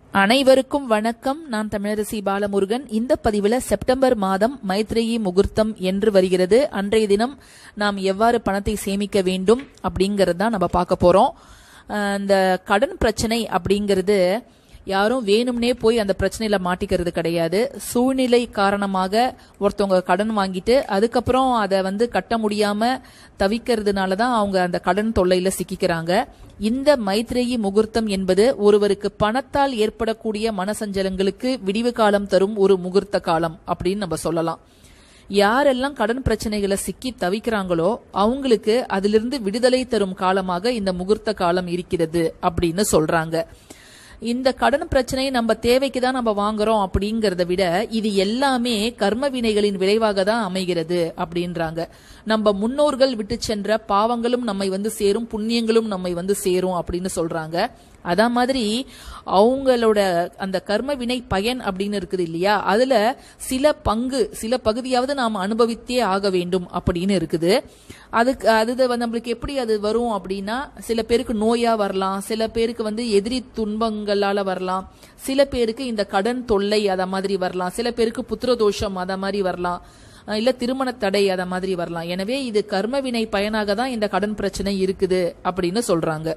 அனைவருக்கும் வணக்கம் நான் தமிழரசி பாலமுருகன் இந்த பதிவுல செப்டம்பர் மாதம் மைத்ரேயி முகூர்த்தம் என்று வருகிறது அன்றைய தினம் நாம் எவ்வாறு பணத்தை சேமிக்க வேண்டும் அப்படிங்கறது தான் நம்ம பார்க்க போறோம் அஹ் இந்த கடன் பிரச்சனை அப்படிங்கிறது யாரும் வேணும்னே போய் அந்த பிரச்சனையில மாட்டிக்கிறது கிடையாது சூழ்நிலை காரணமாக ஒருத்தவங்க கடன் வாங்கிட்டு அதுக்கப்புறம் அதை வந்து கட்ட முடியாம தவிக்கிறதுனால தான் அவங்க அந்த கடன் தொல்லையில சிக்கிக்கிறாங்க இந்த மைத்ரேயி முகூர்த்தம் என்பது ஒருவருக்கு பணத்தால் ஏற்படக்கூடிய மனசஞ்சலங்களுக்கு விடிவு காலம் தரும் ஒரு முகூர்த்த காலம் அப்படின்னு நம்ம சொல்லலாம் யாரெல்லாம் கடன் பிரச்சனைகளை சிக்கி தவிக்கிறாங்களோ அவங்களுக்கு அதிலிருந்து விடுதலை தரும் காலமாக இந்த முகூர்த்த காலம் இருக்கிறது அப்படின்னு சொல்றாங்க இந்த கடன் பிரச்சனையை நம்ம தேவைக்கு தான் நம்ம வாங்குறோம் அப்படிங்கறத விட இது எல்லாமே கர்ம வினைகளின் விளைவாக தான் அமைகிறது அப்படின்றாங்க நம்ம முன்னோர்கள் விட்டு சென்ற பாவங்களும் நம்மை வந்து சேரும் புண்ணியங்களும் நம்மை வந்து சேரும் அப்படின்னு சொல்றாங்க அதா மாதிரி அவங்களோட அந்த கர்ம வினை பயன் அப்படின்னு இருக்குது இல்லையா அதுல சில பங்கு சில பகுதியாவது நாம் அனுபவித்தே ஆக வேண்டும் அப்படின்னு இருக்குது அதுக்கு அது வந்து நம்மளுக்கு எப்படி அது வரும் அப்படின்னா சில பேருக்கு நோயா வரலாம் சில பேருக்கு வந்து எதிரி துன்பங்களால வரலாம் சில பேருக்கு இந்த கடன் தொல்லை அத மாதிரி வரலாம் சில பேருக்கு புத்திரதோஷம் அத மாதிரி வரலாம் அஹ் இல்ல திருமண தடை அத மாதிரி வரலாம் எனவே இது கர்மவினை பயனாக தான் இந்த கடன் பிரச்சனை இருக்குது அப்படின்னு சொல்றாங்க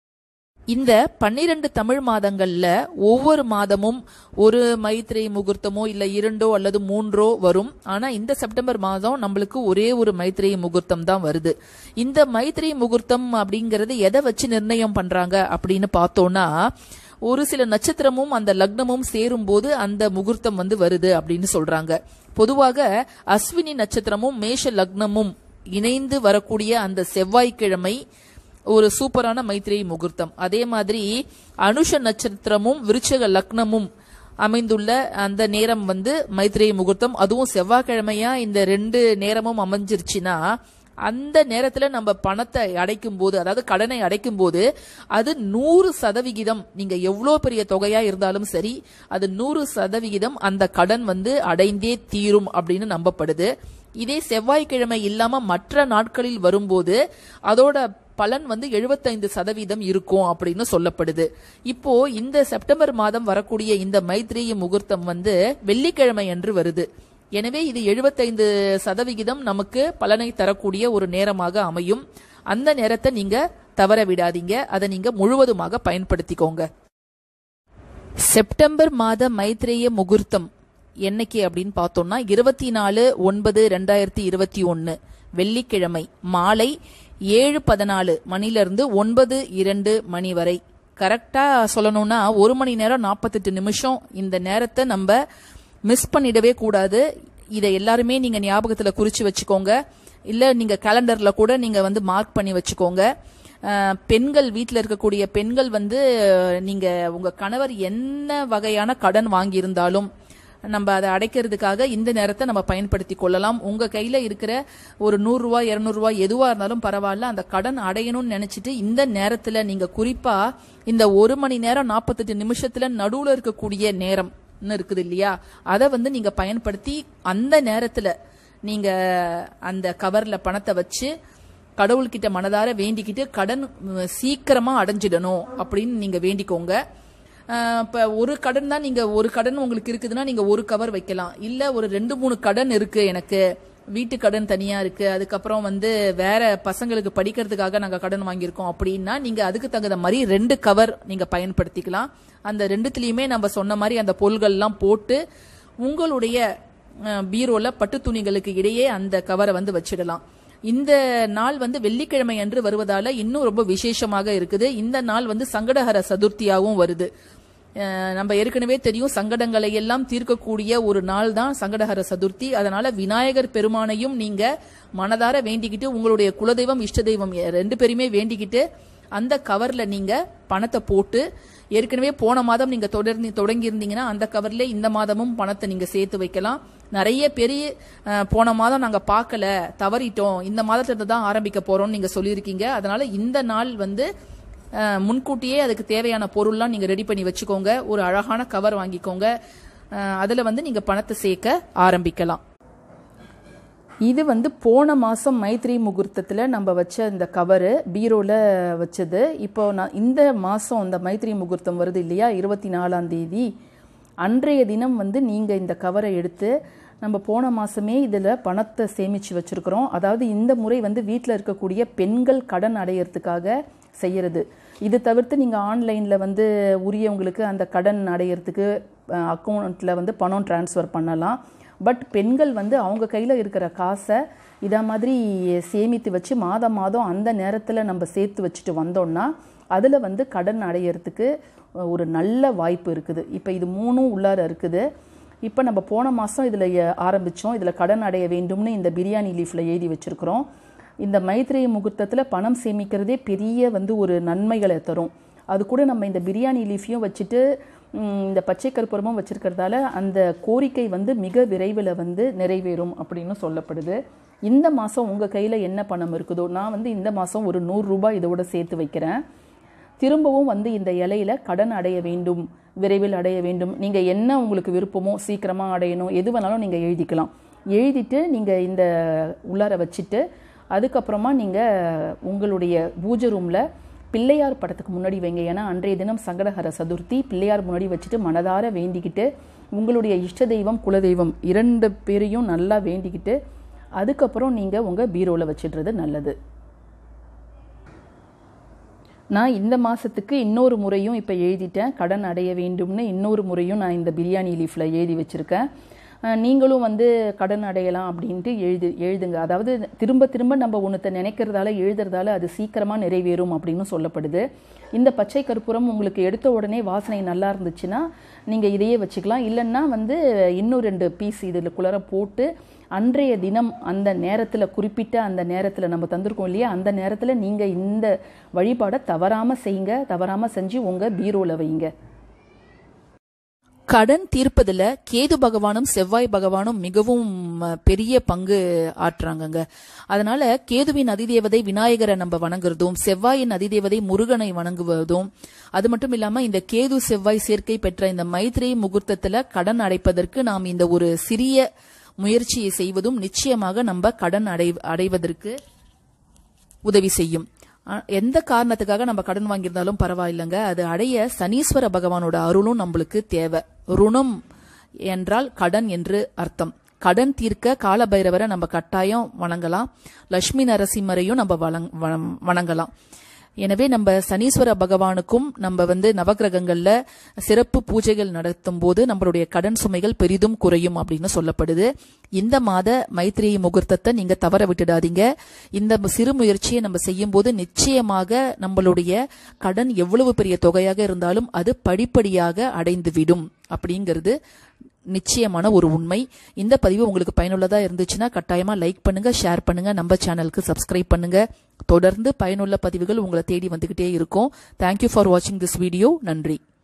இந்த பன்னிரண்டு தமிழ் மாதங்கள்ல ஒவ்வொரு மாதமும் ஒரு மைத்ரி முகூர்த்தமோ இல்ல இரண்டோ அல்லது மூன்றோ வரும் ஆனா இந்த செப்டம்பர் மாதம் நம்மளுக்கு ஒரே ஒரு மைத்ரி முகூர்த்தம் தான் வருது இந்த மைத்ரி முகூர்த்தம் அப்படிங்கறது எதை வச்சு நிர்ணயம் பண்றாங்க அப்படின்னு பார்த்தோம்னா ஒரு சில நட்சத்திரமும் அந்த லக்னமும் சேரும் போது அந்த முகூர்த்தம் வந்து வருது அப்படின்னு சொல்றாங்க பொதுவாக அஸ்வினி நட்சத்திரமும் மேஷ லக்னமும் இணைந்து வரக்கூடிய அந்த செவ்வாய்க்கிழமை ஒரு சூப்பரான மைத்ரேயி முகூர்த்தம் அதே மாதிரி அனுஷ நட்சத்திரமும் விருச்சக லக்னமும் அமைந்துள்ள அந்த நேரம் வந்து மைத்ரேயி முகூர்த்தம் அதுவும் செவ்வாய்க்கிழமையா இந்த ரெண்டு நேரமும் அமைஞ்சிருச்சுன்னா அந்த நேரத்துல நம்ம பணத்தை அடைக்கும் போது அதாவது கடனை அடைக்கும் போது அது நூறு சதவிகிதம் நீங்க எவ்வளவு பெரிய தொகையா இருந்தாலும் சரி அது நூறு சதவிகிதம் அந்த கடன் வந்து அடைந்தே தீரும் அப்படின்னு நம்பப்படுது இதே செவ்வாய்க்கிழமை இல்லாம மற்ற நாட்களில் வரும்போது அதோட பலன் வந்து எழுபத்தைந்து சதவீதம் இருக்கும் அப்படின்னு சொல்லப்படுது இப்போ இந்த செப்டம்பர் மாதம் வரக்கூடிய இந்த மைத்ரேய முகூர்த்தம் வந்து வெள்ளிக்கிழமை என்று வருது எனவே இது எழுபத்தைந்து சதவிகிதம் நமக்கு பலனை தரக்கூடிய ஒரு நேரமாக அமையும் அந்த நேரத்தை நீங்க தவற விடாதீங்க அதை நீங்க முழுவதுமாக பயன்படுத்திக்கோங்க செப்டம்பர் மாத மைத்ரேய முகூர்த்தம் என்னைக்கு அப்படின்னு பார்த்தோம்னா இருபத்தி நாலு ஒன்பது ரெண்டாயிரத்தி இருபத்தி ஒன்னு வெள்ளிக்கிழமை மாலை ஏழு பதினாலு மணிலிருந்து ஒன்பது இரண்டு மணி வரை கரெக்டா சொல்லணும்னா ஒரு மணி நேரம் நாற்பத்தெட்டு நிமிஷம் இந்த நேரத்தை நம்ம மிஸ் பண்ணிடவே கூடாது இதை எல்லாருமே நீங்க ஞாபகத்துல குறிச்சு வச்சுக்கோங்க இல்ல நீங்க கேலண்டர்ல கூட நீங்க வந்து மார்க் பண்ணி வச்சுக்கோங்க அஹ், பெண்கள் வீட்டில் இருக்கக்கூடிய பெண்கள் வந்து நீங்க உங்க கணவர் என்ன வகையான கடன் வாங்கியிருந்தாலும் நம்ம அதை அடைக்கிறதுக்காக இந்த நேரத்தை நம்ம பயன்படுத்தி கொள்ளலாம் உங்க கையில இருக்கிற ஒரு நூறு ரூபாய் இருநூறு ரூபாய் எதுவா இருந்தாலும் பரவாயில்ல அந்த கடன் அடையணும்னு நினைச்சிட்டு இந்த நேரத்துல நீங்க குறிப்பா இந்த ஒரு மணி நேரம் நாற்பத்தெட்டு நிமிஷத்துல நடுவுல இருக்கக்கூடிய நேரம் இருக்குது இல்லையா அதை வந்து நீங்க பயன்படுத்தி அந்த நேரத்துல நீங்க அந்த கவர்ல பணத்தை வச்சு கடவுள்கிட்ட மனதார வேண்டிக்கிட்டு கடன் உம், சீக்கிரமா அடைஞ்சிடணும் அப்படின்னு நீங்க வேண்டிக்கோங்க ஆஹ் இப்ப ஒரு கடன் தான் நீங்க ஒரு கடன் உங்களுக்கு இருக்குதுன்னா நீங்க ஒரு கவர் வைக்கலாம் இல்ல ஒரு ரெண்டு மூணு கடன் இருக்கு எனக்கு வீட்டு கடன் தனியா இருக்கு அதுக்கப்புறம் வந்து வேற பசங்களுக்கு படிக்கிறதுக்காக நாங்க கடன் வாங்கியிருக்கோம் அப்படின்னா நீங்க அதுக்கு தகுந்த மாதிரி ரெண்டு கவர் நீங்க பயன்படுத்திக்கலாம் அந்த ரெண்டுத்துலயுமே நம்ம சொன்ன மாதிரி அந்த பொருள்கள்லாம் போட்டு உங்களுடைய அஹ், பீரோல பட்டு துணிகளுக்கு இடையே அந்த கவரை வந்து வச்சிடலாம் இந்த நாள் வந்து வெள்ளிக்கிழமை அன்று வருவதால இன்னும் ரொம்ப விசேஷமாக இருக்குது இந்த நாள் வந்து சங்கடஹர சதுர்த்தியாகவும் வருது அஹ் நம்ம ஏற்கனவே தெரியும் சங்கடங்களை எல்லாம் தீர்க்கக்கூடிய ஒரு நாள் தான் சங்கடஹர சதுர்த்தி அதனால விநாயகர் பெருமானையும் நீங்க மனதார வேண்டிக்கிட்டு உங்களுடைய குலதெய்வம் இஷ்ட தெய்வம் எ- ரெண்டு பேருமே வேண்டிக்கிட்டு அந்த கவர்ல நீங்க பணத்தை போட்டு ஏற்கனவே போன மாதம் நீங்க தொடர்ந்து தொடங்கி இருந்தீங்கன்னா அந்த கவர்ல இந்த மாதமும் பணத்தை நீங்க சேர்த்து வைக்கலாம் நிறைய பெரிய அஹ், போன மாதம் நாங்க பார்க்கல தவறிட்டோம் இந்த மாதத்துல இருந்து தான் ஆரம்பிக்க போறோம்னு நீங்க சொல்லியிருக்கீங்க அதனால இந்த நாள் வந்து அஹ், முன்கூட்டியே அதுக்கு தேவையான பொருள்லாம் நீங்க ரெடி பண்ணி வச்சுக்கோங்க ஒரு அழகான கவர் வாங்கிக்கோங்க அஹ், அதுல வந்து நீங்க பணத்தை சேர்க்க ஆரம்பிக்கலாம் இது வந்து போன மாதம் மைத்ரி முகூர்த்தத்தில் நம்ம வச்ச இந்த கவரு பீரோவில் வச்சது இப்போ நான் இந்த மாதம் இந்த மைத்ரி முகூர்த்தம் வருது இல்லையா இருபத்தி நாலாம் தேதி அன்றைய தினம் வந்து நீங்கள் இந்த கவரை எடுத்து நம்ம போன மாதமே இதில் பணத்தை சேமித்து வச்சுருக்கிறோம் அதாவது இந்த முறை வந்து வீட்டில் இருக்கக்கூடிய பெண்கள் கடன் அடையிறதுக்காக செய்கிறது இது தவிர்த்து நீங்கள் ஆன்லைனில் வந்து உரியவங்களுக்கு அந்த கடன் அடையிறதுக்கு அக்கௌண்ட்டில் வந்து பணம் ட்ரான்ஸ்ஃபர் பண்ணலாம் பட் பெண்கள் வந்து அவங்க கையில் இருக்கிற காசை இதை மாதிரி சேமித்து வச்சு மாதம் மாதம் அந்த நேரத்தில் நம்ம சேர்த்து வச்சுட்டு வந்தோம்னா அதில் வந்து கடன் அடையிறதுக்கு ஒரு நல்ல வாய்ப்பு இருக்குது இப்போ இது மூணும் உள்ளார இருக்குது இப்போ நம்ம போன மாதம் இதில் ஆரம்பித்தோம் இதில் கடன் அடைய வேண்டும்னு இந்த பிரியாணி லீஃபில் எழுதி வச்சுருக்குறோம் இந்த மைத்ரேய முகூர்த்தத்தில் பணம் சேமிக்கிறதே பெரிய வந்து ஒரு நன்மைகளை தரும் அது கூட நம்ம இந்த பிரியாணி லீஃபையும் வச்சுட்டு இந்த பச்சை கற்பூரமும் வச்சிருக்கிறதால அந்த கோரிக்கை வந்து மிக விரைவில் வந்து நிறைவேறும் அப்படின்னு சொல்லப்படுது இந்த மாதம் உங்கள் கையில் என்ன பணம் இருக்குதோ நான் வந்து இந்த மாதம் ஒரு நூறுரூபா இதோட சேர்த்து வைக்கிறேன் திரும்பவும் வந்து இந்த இலையில கடன் அடைய வேண்டும் விரைவில் அடைய வேண்டும் நீங்கள் என்ன உங்களுக்கு விருப்பமோ சீக்கிரமாக அடையணும் எது வேணாலும் நீங்கள் எழுதிக்கலாம் எழுதிட்டு நீங்கள் இந்த உள்ளார வச்சுட்டு அதுக்கப்புறமா நீங்கள் உங்களுடைய பூஜை ரூமில் பிள்ளையார் படத்துக்கு முன்னாடி வைங்க ஏன்னா அன்றைய தினம் சங்கடஹர சதுர்த்தி பிள்ளையார் முன்னாடி வச்சுட்டு மனதார வேண்டிக்கிட்டு உங்களுடைய இஷ்ட தெய்வம் குலதெய்வம் இரண்டு பேரையும் நல்லா வேண்டிக்கிட்டு அதுக்கப்புறம் நீங்கள் உங்கள் பீரோவில் வச்சிடுறது நல்லது நான் இந்த மாதத்துக்கு இன்னொரு முறையும் இப்போ எழுதிட்டேன் கடன் அடைய வேண்டும்னு இன்னொரு முறையும் நான் இந்த பிரியாணி லீஃபில் எழுதி வச்சுருக்கேன் நீங்களும் வந்து கடன் அடையலாம் அப்படின்ட்டு எழுது எழுதுங்க அதாவது திரும்ப திரும்ப நம்ம ஒன்றத்தை நினைக்கிறதால எழுதுறதால அது சீக்கிரமாக நிறைவேறும் அப்படின்னு சொல்லப்படுது இந்த பச்சை கற்பூரம் உங்களுக்கு எடுத்த உடனே வாசனை நல்லா இருந்துச்சுன்னா நீங்கள் இதையே வச்சுக்கலாம் இல்லைன்னா வந்து இன்னும் ரெண்டு பீஸ் இதில் குளர போட்டு அன்றைய தினம் அந்த நேரத்தில் குறிப்பிட்ட அந்த நேரத்தில் நம்ம தந்திருக்கோம் இல்லையா அந்த நேரத்தில் நீங்கள் இந்த வழிபாடை தவறாமல் செய்யுங்க தவறாமல் செஞ்சு உங்கள் பீரோவில் வைங்க கடன் தீர்ப்பதுல கேது பகவானும் செவ்வாய் பகவானும் மிகவும் பெரிய பங்கு ஆற்றுறாங்கங்க அதனால கேதுவின் அதிதேவதை விநாயகரை நம்ம வணங்குறதும் செவ்வாயின் அதிதேவதை முருகனை வணங்குவதும் அது மட்டும் இல்லாம இந்த கேது செவ்வாய் சேர்க்கை பெற்ற இந்த மைத்ரி முகூர்த்தத்துல கடன் அடைப்பதற்கு நாம் இந்த ஒரு சிறிய முயற்சியை செய்வதும் நிச்சயமாக நம்ம கடன் அடை அடைவதற்கு உதவி செய்யும் எந்த காரணத்துக்காக நம்ம கடன் வாங்கியிருந்தாலும் பரவாயில்லைங்க அது அடைய சனீஸ்வர பகவானோட அருளும் நம்மளுக்கு தேவை ருணம் என்றால் கடன் என்று அர்த்தம் கடன் தீர்க்க காலபைரவரை நம்ம கட்டாயம் வணங்கலாம் லட்சுமி நரசிம்மரையும் நம்ம வணங்கலாம் எனவே நம்ம சனீஸ்வர பகவானுக்கும் நம்ம வந்து நவகிரகங்கள்ல சிறப்பு பூஜைகள் நடத்தும் போது நம்மளுடைய கடன் சுமைகள் பெரிதும் குறையும் அப்படின்னு சொல்லப்படுது இந்த மாத மைத்திரி முகூர்த்தத்தை நீங்க தவற விட்டுடாதீங்க இந்த சிறு முயற்சியை நம்ம செய்யும் போது நிச்சயமாக நம்மளுடைய கடன் எவ்வளவு பெரிய தொகையாக இருந்தாலும் அது படிப்படியாக அடைந்து விடும் அப்படிங்கிறது நிச்சயமான ஒரு உண்மை இந்த பதிவு உங்களுக்கு பயனுள்ளதா இருந்துச்சுன்னா கட்டாயமா லைக் பண்ணுங்க ஷேர் பண்ணுங்க நம்ம சேனலுக்கு சப்ஸ்கிரைப் பண்ணுங்க தொடர்ந்து பயனுள்ள பதிவுகள் உங்களை தேடி வந்துகிட்டே இருக்கும் தேங்க்யூ ஃபார் வாட்சிங் திஸ் வீடியோ நன்றி